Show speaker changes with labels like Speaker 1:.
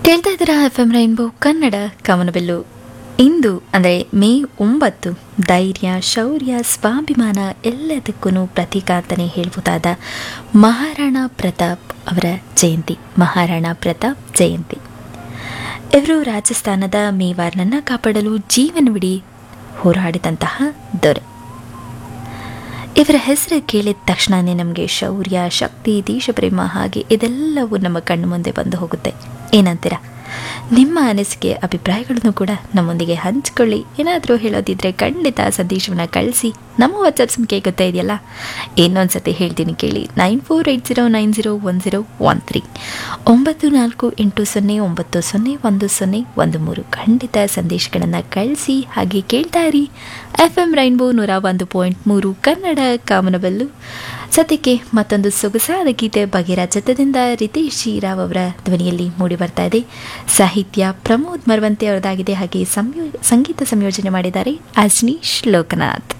Speaker 1: ಕೇಳ್ತಾ ಇದ್ದೀರಾ F M rainbow Kannada ಕವನಬೆಲ್ಲು ಇಂದು ಅಂದರೆ ಮೇ ಒಂಬತ್ತು ಧೈರ್ಯ ಶೌರ್ಯ ಸ್ವಾಭಿಮಾನ ಎಲ್ಲದಕ್ಕೂ ಪ್ರತೀಕ ಅಂತಲೇ ಹೇಳ್ಬೋದಾದ ಮಹಾರಾಣಾ ಪ್ರತಾಪ್ ಅವರ ಜಯಂತಿ ಮಹಾರಾಣಾ ಪ್ರತಾಪ್ ಜಯಂತಿ ಇವರು ರಾಜಸ್ಥಾನದ ಮೇವಾರ್ನನ್ನು ಕಾಪಾಡಲು ಜೀವನವಿಡೀ ಹೋರಾಡಿದಂತಹ ದೊರೆ ಇವರ ಹೆಸರು ಕೇಳಿದ ತಕ್ಷಣವೇ ನಮಗೆ ಶೌರ್ಯ ಶಕ್ತಿ ದೇಶಪ್ರೇಮ ಹಾಗೆ ಇದೆಲ್ಲವೂ ನಮ್ಮ ಕಣ್ಣು ಮುಂದೆ ಬಂದು ಹೋಗುತ್ತೆ ಏನಂತೀರಾ ನಿಮ್ಮ ಅನಿಸಿಕೆ ಅಭಿಪ್ರಾಯಗಳನ್ನು ಕೂಡ ನಮ್ಮೊಂದಿಗೆ ಹಂಚಿಕೊಳ್ಳಿ ಏನಾದರೂ ಹೇಳೋದಿದ್ರೆ ಖಂಡಿತ ಸಂದೇಶವನ್ನು ಕಳಿಸಿ ನಮ್ಮ ವಾಟ್ಸಪ್ ಸಂಖ್ಯೆ ಗೊತ್ತಾ ಇದೆಯಲ್ಲ ಇನ್ನೊಂದು ಸತಿ ಹೇಳ್ತೀನಿ ಕೇಳಿ nine four eight zero nine zero one zero one three ಒಂಬತ್ತು ನಾಲ್ಕು ಎಂಟು ಸೊನ್ನೆ ಒಂಬತ್ತು ಸೊನ್ನೆ ಒಂದು ಸೊನ್ನೆ ಒಂದು ಮೂರು ಖಂಡಿತ ಸಂದೇಶಗಳನ್ನು ಕಳಿಸಿ ಹಾಗೆ ಕೇಳ್ತಾ ಇರಿ ಎಫ್ ಎಂ ರೈನ್ಬೋ ನೂರ ಒಂದು ಪಾಯಿಂಟ್ ಮೂರು ಕನ್ನಡ ಕಾಮನಬಲ್ಲು ಸದ್ಯಕ್ಕೆ ಮತ್ತೊಂದು ಸೊಗಸಾದ ಗೀತೆ ಬಗೆರ ಚತದಿಂದ ರಿತೇಶ್ ಶ್ರೀರಾವ್ ಅವರ ಧ್ವನಿಯಲ್ಲಿ ಮೂಡಿ ಬರ್ತಾ ಇದೆ ಸಾಹಿತ್ಯ ಪ್ರಮೋದ್ ಮರವಂತೆ ಅವರದಾಗಿದೆ ಹಾಗೆ ಸಂಯೋ ಸಂಗೀತ ಸಂಯೋಜನೆ ಮಾಡಿದ್ದಾರೆ ಅಜ್ನೀಶ್ ಲೋಕನಾಥ್